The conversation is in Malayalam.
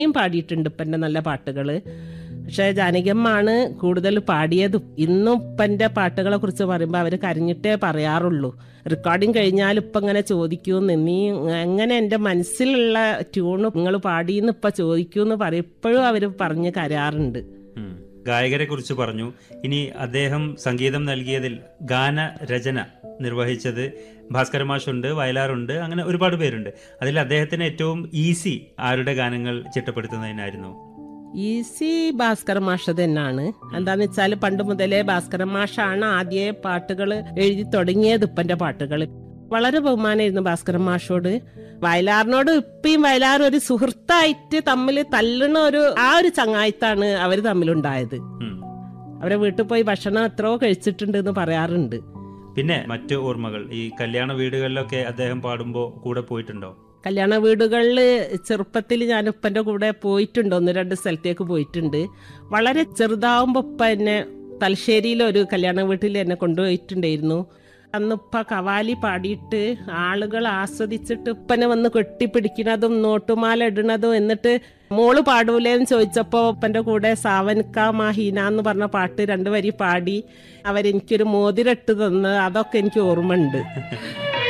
യും പാടിയിട്ടുണ്ട് ഇപ്പൻ്റെ നല്ല പാട്ടുകൾ പക്ഷേ ജാനകിയമ്മാണ് കൂടുതൽ പാടിയതും ഇന്നും ഇപ്പൻ്റെ പാട്ടുകളെ കുറിച്ച് പറയുമ്പോൾ അവർ കരഞ്ഞിട്ടേ പറയാറുള്ളൂ റെക്കോർഡിങ് കഴിഞ്ഞാൽ ഇപ്പം ഇങ്ങനെ ചോദിക്കൂന്ന് നീ എങ്ങനെ എൻ്റെ മനസ്സിലുള്ള ട്യൂണ് നിങ്ങൾ പാടിയെന്ന് ഇപ്പം ചോദിക്കൂന്ന് പറയും ഇപ്പോഴും അവർ പറഞ്ഞ് കരാറുണ്ട് ഉം. ഗായകരെ കുറിച്ച് പറഞ്ഞു ഇനി അദ്ദേഹം സംഗീതം നൽകിയതിൽ ഗാന രചന നിർവഹിച്ചത് ഭാസ്കര മാഷുണ്ട് വയലാറുണ്ട് അങ്ങനെ ഒരുപാട് പേരുണ്ട് അതിൽ അദ്ദേഹത്തിന് ഏറ്റവും ഈസി ആരുടെ ഗാനങ്ങൾ ചിട്ടപ്പെടുത്തുന്നതിനായിരുന്നു ഈസി ഭാസ്കര മാഷ് തന്നെയാണ് എന്താന്ന് വെച്ചാൽ പണ്ട് മുതലേ ഭാസ്കര മാഷാണ് ആദ്യ പാട്ടുകൾ എഴുതി തുടങ്ങിയത് ഇപ്പന്റെ പാട്ടുകൾ വളരെ ബഹുമാനമായിരുന്നു ഭാസ്കര മാഷോട് വയലാറിനോട് ഇപ്പയും വയലാർ ഒരു സുഹൃത്തായിട്ട് തമ്മിൽ തല്ലണ ഒരു ആ ഒരു ചങ്ങായത്താണ് അവർ തമ്മിലുണ്ടായത് ഉം. അവരെ വീട്ടിൽ പോയി ഭക്ഷണം എത്രയോ കഴിച്ചിട്ടുണ്ട് എന്ന് പറയാറുണ്ട് പിന്നെ മറ്റു ഓർമ്മകൾ ഈ കല്യാണ വീടുകളിലൊക്കെ അദ്ദേഹം പാടുമ്പോൾ കൂടെ പോയിട്ടുണ്ടോ കല്യാണ വീടുകളിൽ ചെറുപ്പത്തിൽ ഞാൻ ഉപ്പൻ്റെ കൂടെ പോയിട്ടുണ്ട് ഒന്ന് രണ്ട് സ്ഥലത്തേക്ക് പോയിട്ടുണ്ട് വളരെ ചെറുതാവുമ്പോൾ ഉപ്പ എന്നെ തലശ്ശേരിയിലെ ഒരു കല്യാണ വീട്ടിൽ എന്നെ കൊണ്ടുപോയിട്ടുണ്ടായിരുന്നു അന്ന് ഉപ്പ കവാലി പാടിയിട്ട് ആളുകൾ ആസ്വദിച്ചിട്ട് ഉപ്പനെ വന്ന് കെട്ടിപ്പിടിക്കണതും നോട്ടുമാല ഇടണതും എന്നിട്ട് മോള് പാടൂലേന്ന് ചോദിച്ചപ്പോൾ ഉപ്പൻ്റെ കൂടെ സാവൻക മാഹീന എന്ന് പറഞ്ഞ പാട്ട് രണ്ടു വരി പാടി അവരെനിക്കൊരു മോതിരട്ട് തന്ന് അതൊക്കെ എനിക്ക് ഓർമ്മയുണ്ട്